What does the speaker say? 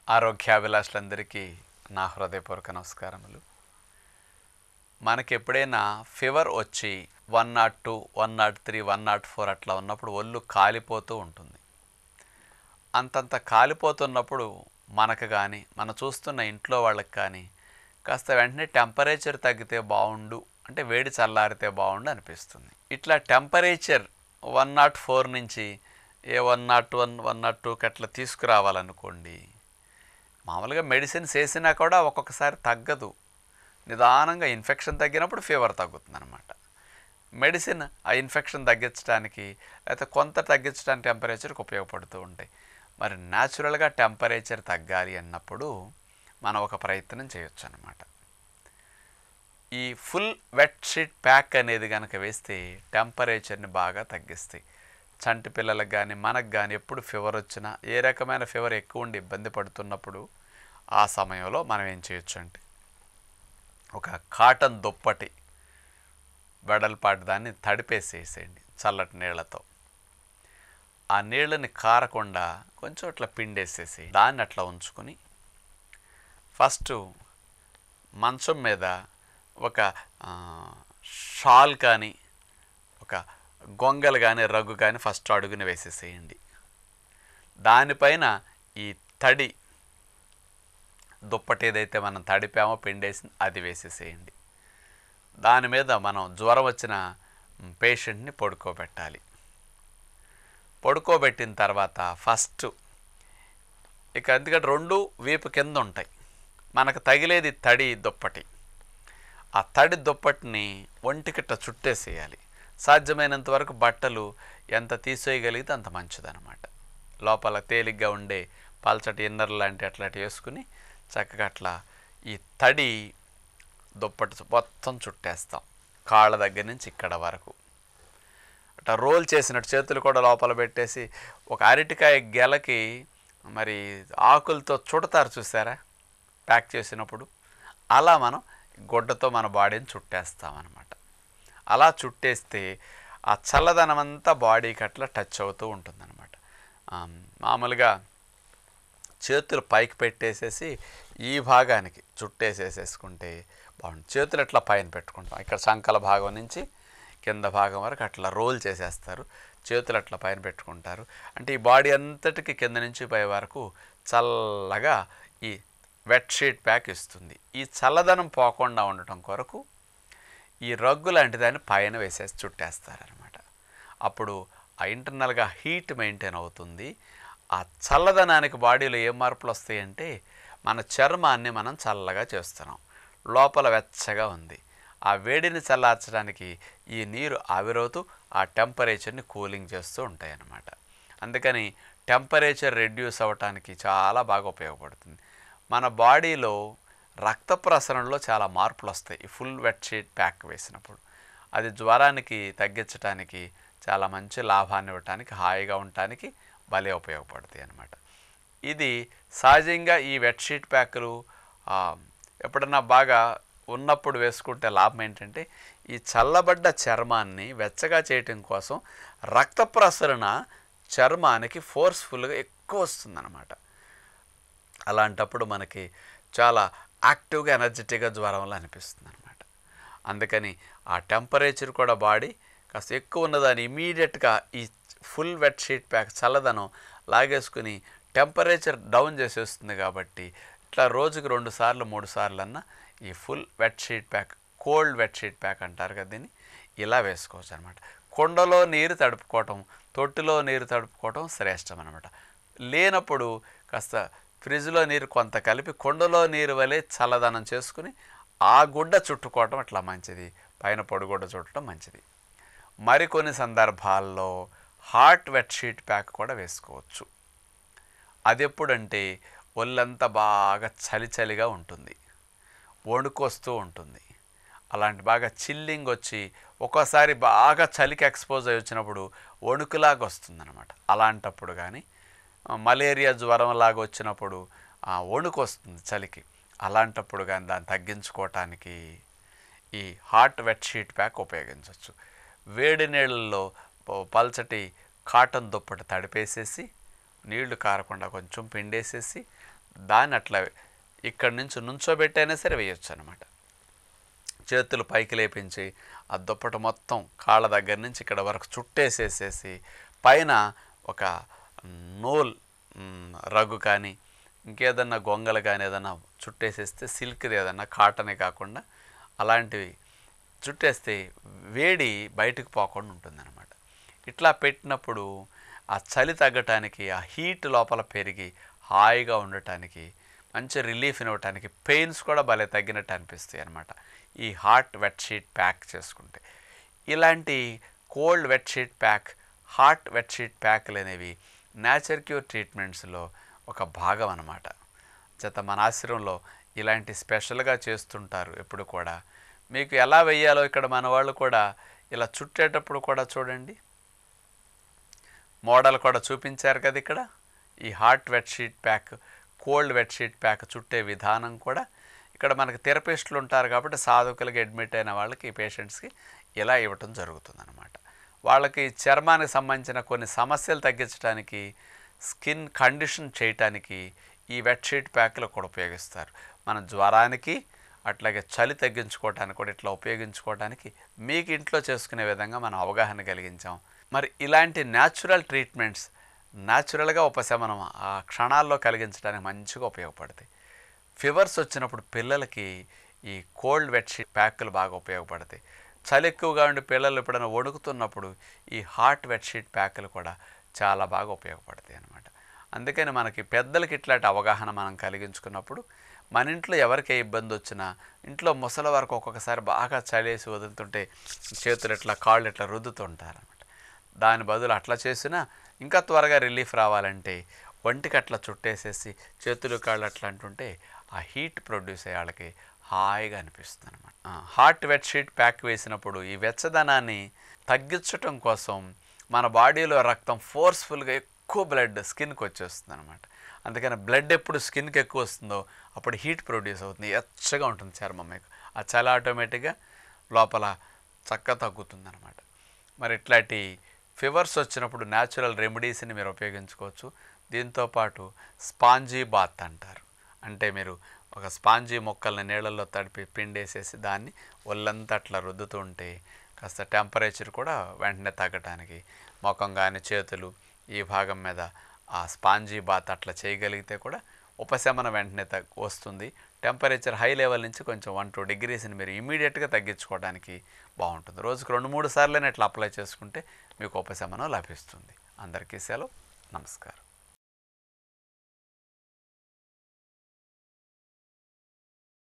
ఆరోగ్యాభిలాషులందరికీ నా హృదయపూర్వక నమస్కారములు మనకి ఎప్పుడైనా ఫీవర్ వచ్చి one nought two one nought three one nought four అట్లా ఉన్నప్పుడు ఒళ్ళు కాలిపోతూ ఉంటుంది అంతంత కాలిపోతున్నప్పుడు మనకు కానీ మన చూస్తున్న ఇంట్లో వాళ్ళకి కానీ కాస్త వెంటనే టెంపరేచర్ తగ్గితే బాగుండు అంటే వేడి చల్లారితే బాగుండు అనిపిస్తుంది ఇట్లా టెంపరేచర్ వన్ నాట్ ఫోర్ నుంచి ఏ one nought one one nought టూకి అట్లా తీసుకురావాలనుకోండి మామూలుగా మెడిసిన్స్ వేసినా కూడా ఒక్కొక్కసారి తగ్గదు నిదానంగా ఇన్ఫెక్షన్ తగ్గినప్పుడు ఫీవర్ తగ్గుతుంది అనమాట మెడిసిన్ ఆ ఇన్ఫెక్షన్ తగ్గించడానికి లేకపోతే కొంత తగ్గించడానికి టెంపరేచర్కి ఉపయోగపడుతూ ఉంటాయి మరి న్యాచురల్గా టెంపరేచర్ తగ్గాలి అన్నప్పుడు మనం ఒక ప్రయత్నం చేయొచ్చు అనమాట ఈ ఫుల్ వెట్ షీట్ ప్యాక్ అనేది కనుక వేస్తే టెంపరేచర్ని బాగా తగ్గిస్తాయి చంటి పిల్లలకు కానీ మనకు కానీ ఎప్పుడు ఫీవర్ వచ్చినా ఏ రకమైన ఫీవర్ ఎక్కువ ఉండి ఇబ్బంది పడుతున్నప్పుడు ఆ సమయంలో మనం ఏం చేయొచ్చు అంటే ఒక కాటన్ దుప్పటి వెడల్పాటి దాన్ని తడిపేసేసేయండి చల్లటి నీళ్ళతో ఆ నీళ్ళని కారకుండా కొంచెం అట్లా పిండేసేసి దాన్ని అట్లా ఉంచుకొని ఫస్ట్ మంచం మీద ఒక ఆ, షాల్ కానీ ఒక గొంగలు కానీ రగ్గు కానీ ఫస్ట్ అడుగుని వేసేసేయండి దానిపైన ఈ తడి దుప్పటి ఏదైతే మనం తడిపామో పిండేసి అది వేసేసేయండి దాని మీద మనం జ్వరం వచ్చిన పేషెంట్ని పడుకోబెట్టాలి పడుకోబెట్టిన తర్వాత ఫస్ట్ ఇక ఎందుకంటే రెండు వీపు కింద ఉంటాయి మనకు తగిలేది తడి దుప్పటి ఆ తడి దుప్పటిని ఒంటికిట్ట చుట్టేసేయాలి సాధ్యమైనంత వరకు బట్టలు ఎంత తీసేయగలిగితే అంత మంచిదన్నమాట లోపల తేలిగ్గా ఉండే పల్చటి ఇన్నర్ లాంటి అట్లాంటి వేసుకుని చక్కగా అట్లా ఈ తడి దుప్పటి మొత్తం చుట్టేస్తాం కాళ్ళ దగ్గర నుంచి ఇక్కడ వరకు అట్లా రోల్ చేసినట్టు చేతులు కూడా లోపల పెట్టేసి ఒక అరటికాయ గెలకి మరి ఆకులతో చుడతారు చూసారా ప్యాక్ చేసినప్పుడు అలా మనం గుడ్డతో మన బాడీని చుట్టేస్తామన్నమాట అలా చుట్టేస్తే ఆ చల్లదనం అంతా బాడీకి అట్లా టచ్ అవుతూ ఉంటుందన్నమాట ఆమ్, మామూలుగా చేతులు పైకి పెట్టేసేసి ఈ భాగానికి చుట్టేసేసేసుకుంటే బాగుంటుంది చేతులు అట్లా పైన పెట్టుకుంటాం ఇక్కడ సంకల భాగం నుంచి కింద భాగం వరకు అట్లా రోల్ చేసేస్తారు చేతులు అట్లా పైన పెట్టుకుంటారు అంటే ఈ బాడీ అంతటికి కింద నుంచి పై వరకు చల్లగా ఈ వెట్ షీట్ ప్యాక్ ఇస్తుంది ఈ చల్లదనం పోకుండా ఉండటం కొరకు ఈ రగ్గు లాంటి దాన్ని పైన వేసేసి చుట్టేస్తారనమాట అప్పుడు ఆ ఇంటర్నల్గా హీట్ మెయింటైన్ అవుతుంది ఆ చల్లదనానికి బాడీలో ఏ మార్పులు వస్తాయంటే మన చర్మాన్ని మనం చల్లగా చేస్తున్నాం లోపల వెచ్చగా ఉంది ఆ వేడిని చల్లార్చడానికి ఈ నీరు ఆవిరవుతూ ఆ టెంపరేచర్ని కూలింగ్ చేస్తూ ఉంటాయి అన్నమాట అందుకని టెంపరేచర్ రెడ్యూస్ అవ్వటానికి చాలా బాగా ఉపయోగపడుతుంది మన బాడీలో రక్త ప్రసరణలో చాలా మార్పులు వస్తాయి ఈ ఫుల్ వెట్ షీట్ ప్యాక్ వేసినప్పుడు అది జ్వరానికి తగ్గించడానికి చాలా మంచి లాభాన్ని ఇవ్వటానికి హాయిగా ఉండటానికి భలే ఉపయోగపడతాయి అన్నమాట ఇది సహజంగా ఈ వెట్ షీట్ ప్యాకులు ఆ, ఎప్పుడన్నా బాగా ఉన్నప్పుడు వేసుకుంటే లాభం ఏంటంటే ఈ చల్లబడ్డ చర్మాన్ని వెచ్చగా చేయటం కోసం రక్త ప్రసరణ చర్మానికి ఫోర్స్ఫుల్గా ఎక్కువ వస్తుందన్నమాట అలాంటప్పుడు మనకి చాలా యాక్టివ్గా ఎనర్జెటిక్గా జ్వరంలో అనిపిస్తుంది అనమాట అందుకని ఆ టెంపరేచర్ కూడా బాడీ కాస్త ఎక్కువ ఉన్నదాన్ని ఇమీడియట్గా ఈ ఫుల్ వెట్ షీట్ ప్యాక్ చల్లదనం లాగేసుకుని టెంపరేచర్ డౌన్ చేసేస్తుంది కాబట్టి ఇట్లా రోజుకి రెండు సార్లు మూడు సార్లు అన్న ఈ full wet sheet pack cold wet sheet pack అంటారు కదా దీన్ని ఇలా వేసుకోవచ్చు అనమాట కొండలో నీరు తడుపుకోవటం తొట్టిలో నీరు తడుపుకోవటం శ్రేష్టం అనమాట లేనప్పుడు కాస్త ఫ్రిడ్జ్లో నీరు కొంత కలిపి కొండలో నీరు వలె చల్లదనం చేసుకుని ఆ గుడ్డ చుట్టుకోవటం అట్లా మంచిది పైన పొడిగుడ్డ చుట్టడం మంచిది మరికొన్ని సందర్భాల్లో హాట్ వెట్ షీట్ ప్యాక్ కూడా వేసుకోవచ్చు అది ఎప్పుడంటే ఒళ్ళంతా బాగా చలి చలిగా ఉంటుంది వణుకొస్తూ ఉంటుంది అలాంటి బాగా చిల్లింగ్ వచ్చి ఒక్కోసారి బాగా చలికి ఎక్స్పోజ్ అయి వచ్చినప్పుడు వణుకులాగా వస్తుందన్నమాట అలాంటప్పుడు కానీ ఆ, మలేరియా జ్వరం లాగా వచ్చినప్పుడు ఆ, వణుకు వస్తుంది చలికి అలాంటప్పుడు కానీ దాన్ని తగ్గించుకోవటానికి ఈ హాట్ వెట్ షీట్ ప్యాక్ ఉపయోగించవచ్చు వేడి నీళ్ళల్లో ప- పల్చటి కాటన్ దుప్పటి తడిపేసేసి నీళ్లు కారకుండా కొంచెం పిండేసేసి దాన్ని అట్లా ఇక్కడి నుంచి నుంచోబెట్టైనా సరే వేయొచ్చు అనమాట చేతులు పైకి లేపించి ఆ దుప్పట మొత్తం కాళ్ళ దగ్గర నుంచి ఇక్కడ వరకు చుట్టేసేసేసి పైన ఒక నూల్ మ్, రగ్గు కానీ ఇంకేదన్నా గొంగలు కానీ ఏదన్నా చుట్టేసేస్తే సిల్క్ది ఏదన్నా కాటనే కాకుండా అలాంటివి చుట్టేస్తే వేడి బయటకు పోకుండా ఉంటుందన్నమాట ఇట్లా పెట్టినప్పుడు ఆ చలి తగ్గటానికి ఆ హీట్ లోపల పెరిగి హాయిగా ఉండటానికి మంచి రిలీఫ్ ఇవ్వటానికి పెయిన్స్ కూడా భలే తగ్గినట్టు అనిపిస్తాయి అనమాట ఈ హాట్ వెట్ షీట్ ప్యాక్ చేసుకుంటే ఇలాంటి cold wet sheet pack hot wet sheet ప్యాక్లు అనేవి నేచర్ క్యూర్ ట్రీట్మెంట్స్లో ఒక భాగం అన్నమాట చేత మన ఆశ్రమంలో ఇలాంటి స్పెషల్గా చేస్తుంటారు ఎప్పుడు కూడా మీకు ఎలా వెయ్యాలో ఇక్కడ మన వాళ్ళు కూడా ఇలా చుట్టేటప్పుడు కూడా చూడండి మోడల్ కూడా చూపించారు కదా ఇక్కడ ఈ hot wet sheet pack cold wet sheet pack చుట్టే విధానం కూడా ఇక్కడ మనకి థెరపిస్టులు ఉంటారు కాబట్టి సాధకులకి అడ్మిట్ అయిన వాళ్ళకి ఈ పేషెంట్స్కి ఇలా ఇవ్వటం జరుగుతుందన్నమాట వాళ్ళకి చర్మానికి సంబంధించిన కొన్ని సమస్యలు తగ్గించడానికి స్కిన్ కండిషన్ చేయటానికి ఈ వెట్ షీట్ ప్యాక్లు కూడా ఉపయోగిస్తారు మన జ్వరానికి అట్లాగే చలి తగ్గించుకోవటానికి కూడా ఇట్లా ఉపయోగించుకోవడానికి మీకు ఇంట్లో చేసుకునే విధంగా మనం అవగాహన కలిగించాం మరి ఇలాంటి న్యాచురల్ ట్రీట్మెంట్స్ న్యాచురల్గా ఉపశమనం ఆ క్షణాల్లో కలిగించడానికి మంచిగా ఉపయోగపడతాయి ఫీవర్స్ వచ్చినప్పుడు పిల్లలకి ఈ కోల్డ్ వెట్షీట్ ప్యాకులు బాగా ఉపయోగపడతాయి చలి ఎక్కువగా ఉండి పిల్లలు ఎప్పుడైనా వణుకుతున్నప్పుడు ఈ హాట్ వెట్షీట్ ప్యాకులు కూడా చాలా బాగా ఉపయోగపడతాయి అన్నమాట అందుకని మనకి పెద్దలకి ఇట్లాంటి అవగాహన మనం కలిగించుకున్నప్పుడు మన ఇంట్లో ఎవరికి ఏ ఇబ్బంది వచ్చినా ఇంట్లో ముసలి వరకు ఒక్కొక్కసారి బాగా చలేసి వదులుతుంటే చేతులు ఇట్లా కాళ్ళు ఇట్లా రుద్దుతుంటారనమాట దాని బదులు అట్లా చేసినా ఇంకా త్వరగా రిలీఫ్ రావాలంటే ఒంటికి అట్లా చుట్టేసేసి చేతులు కాళ్ళు అట్లా అంటుంటే ఆ హీట్ ప్రొడ్యూస్ అయ్యే వాళ్ళకి హాయిగా అనిపిస్తుంది అనమాట హాట్ వెట్ షీట్ ప్యాక్ వేసినప్పుడు ఈ వెచ్చదనాన్ని తగ్గించటం కోసం మన బాడీలో రక్తం ఫోర్స్ఫుల్గా ఎక్కువ బ్లడ్ స్కిన్కి వచ్చేస్తుంది అనమాట అందుకని బ్లడ్ ఎప్పుడు స్కిన్కి ఎక్కువ వస్తుందో అప్పుడు హీట్ ప్రొడ్యూస్ అవుతుంది ఎచ్చగా ఉంటుంది చర్మం మీకు ఆ చలి ఆటోమేటిక్గా లోపల చక్క తగ్గుతుంది అనమాట మరి ఇట్లాంటి ఫీవర్స్ వచ్చినప్పుడు న్యాచురల్ రెమెడీస్ని మీరు ఉపయోగించుకోవచ్చు దీంతోపాటు స్పాంజీ బాత్ అంటారు అంటే మీరు ఒక స్పాంజీ మొక్కల్ని నీళ్ళల్లో తడిపి పిండేసేసి దాన్ని ఒళ్ళంతా అట్లా రుద్దుతూ ఉంటే కాస్త టెంపరేచర్ కూడా వెంటనే తగ్గటానికి ముఖం కానీ చేతులు ఈ భాగం మీద ఆ స్పాంజీ బాత్ అట్లా చేయగలిగితే కూడా ఉపశమనం వెంటనే తగ్ వస్తుంది టెంపరేచర్ హై లెవెల్ నుంచి కొంచెం వన్ టూ డిగ్రీస్ని మీరు ఇమీడియట్గా తగ్గించుకోవడానికి బాగుంటుంది రోజుకు రెండు మూడు సార్లైనా ఇట్లా అప్లై చేసుకుంటే మీకు ఉపశమనం లభిస్తుంది అందరికీ సెలవు నమస్కారం